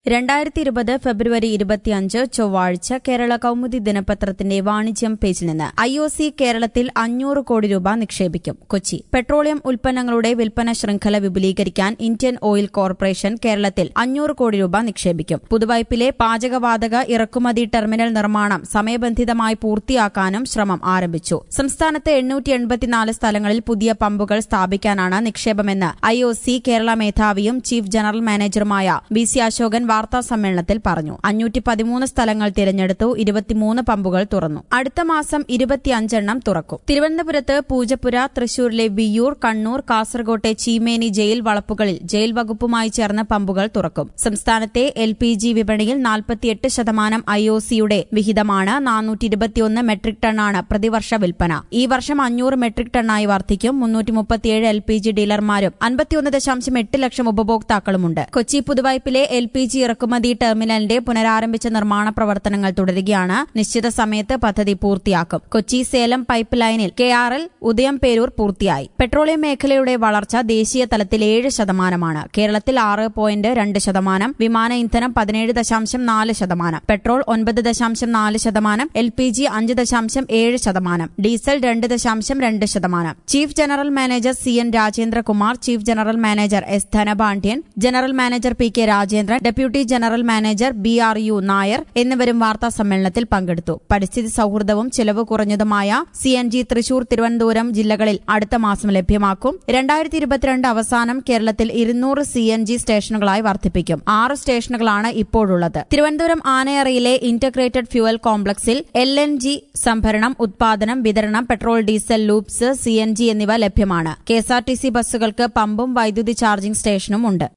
രണ്ടായിരത്തി ഇരുപത് ഫെബ്രുവരി ഇരുപത്തിയഞ്ച് ചൊവ്വാഴ്ച കേരള കൌമുദി ദിനപത്രത്തിന്റെ വാണിജ്യം പേജിൽ നിന്ന് ഐ ഒ സി കേരളത്തിൽ അഞ്ഞൂറ് കോടി രൂപ നിക്ഷേപിക്കും കൊച്ചി പെട്രോളിയം ഉൽപ്പന്നങ്ങളുടെ വിൽപ്പന ശൃംഖല വിപുലീകരിക്കാൻ ഇന്ത്യൻ ഓയിൽ കോർപ്പറേഷൻ കേരളത്തിൽ അഞ്ഞൂറ് കോടി രൂപ നിക്ഷേപിക്കും പുതുവൈപ്പിലെ പാചകവാതക ഇറക്കുമതി ടെർമിനൽ നിർമ്മാണം സമയബന്ധിതമായി പൂർത്തിയാക്കാനും ശ്രമം ആരംഭിച്ചു സംസ്ഥാനത്ത് എണ്ണൂറ്റി എൺപത്തിനാല് സ്ഥലങ്ങളിൽ പുതിയ പമ്പുകൾ സ്ഥാപിക്കാനാണ് നിക്ഷേപമെന്ന് ഐ ഒ സി കേരള മേധാവിയും ചീഫ് ജനറൽ മാനേജറുമായ വി സി അശോകൻ വാർത്താ സമ്മേളനത്തിൽ പറഞ്ഞു അഞ്ഞൂറ്റി പതിമൂന്ന് സ്ഥലങ്ങൾ തിരഞ്ഞെടുത്തു ഇരുപത്തിമൂന്ന് പമ്പുകൾ തുറന്നു അടുത്ത മാസം ഇരുപത്തിയഞ്ചെണ്ണം തുറക്കും തിരുവനന്തപുരത്ത് പൂജപ്പുര തൃശൂരിലെ വിയ്യൂർ കണ്ണൂർ കാസർകോട്ടെ ചീമേനി ജയിൽ വളപ്പുകളിൽ ജയിൽ വകുപ്പുമായി ചേർന്ന പമ്പുകൾ തുറക്കും സംസ്ഥാനത്തെ എൽ പി ജി വിപണിയിൽ നാൽപ്പത്തിയെട്ട് ശതമാനം ഐ ഒ സിയുടെ വിഹിതമാണ് നാനൂറ്റി ഇരുപത്തിയൊന്ന് മെട്രിക് ടണ്ണാണ് പ്രതിവർഷ വിൽപ്പന ഈ വർഷം അഞ്ഞൂറ് മെട്രിക് ടണ്ണായി വർദ്ധിക്കും മുന്നൂറ്റി മുപ്പത്തിയേഴ് എൽ പി ജി ഡീലർമാരും അൻപത്തിയൊന്ന് ദശാംശം എട്ട് ലക്ഷം ഉപഭോക്താക്കളുമുണ്ട് കൊച്ചി പുതുവൈപ്പിലെ എൽ പി ജി ഇറക്കുമതി ടെർമിനലിന്റെ പുനരാരംഭിച്ച നിർമ്മാണ പ്രവർത്തനങ്ങൾ തുടരുകയാണ് നിശ്ചിത സമയത്ത് പദ്ധതി പൂർത്തിയാക്കും കൊച്ചി സേലം പൈപ്പ് ലൈനിൽ കെ ആർ എൽ ഉദയംപേരൂർ പൂർത്തിയായി പെട്രോളിയം മേഖലയുടെ വളർച്ച ദേശീയ തലത്തിൽ ഏഴ് ശതമാനമാണ് കേരളത്തിൽ ആറ് പോയിന്റ് രണ്ട് ശതമാനം വിമാന ഇന്ധനം പതിനേഴ് ദശാംശം നാല് ശതമാനം പെട്രോൾ ഒൻപത് ദശാംശം നാല് ശതമാനം എൽ പി ജി അഞ്ച് ദശാംശം ഏഴ് ശതമാനം ഡീസൽ രണ്ട് ദശാംശം രണ്ട് ശതമാനം chief general manager C N Rajendrakumar chief general manager S Dhanapandian general manager P K Rajendran deputy general manager B R U Nair എന്നിവരും വാർത്താ സമ്മേളനത്തിൽ പങ്കെടുത്തു പരിസ്ഥിതി സൌഹൃദവും ചെലവ് കുറഞ്ഞതുമായ C N G Thrissur Thiruvananthapuram ജില്ലകളിൽ അടുത്ത മാസം ലഭ്യമാക്കും രണ്ടായിരത്തി ഇരുപത്തിരണ്ട് അവസാനം കേരളത്തിൽ ഇരുന്നൂറ് സി എൻ ജി സ്റ്റേഷനുകളായി വർദ്ധിപ്പിക്കും ആറ് സ്റ്റേഷനുകളാണ് ഇപ്പോഴുള്ളത് തിരുവനന്തപുരം ആനയറയിലെ ഇന്റഗ്രേറ്റഡ് ഫ്യുവൽ കോംപ്ലക്സിൽ എൽ എൻ ജി സംഭരണം ഉത്പാദനം വിതരണം petrol diesel lubes C N G എന്നിവ ലഭ്യമാണ് K S R T C ബസ്സുകൾക്ക് പമ്പും വൈദ്യുതി ചാർജിംഗ് സ്റ്റേഷനും ഉണ്ട്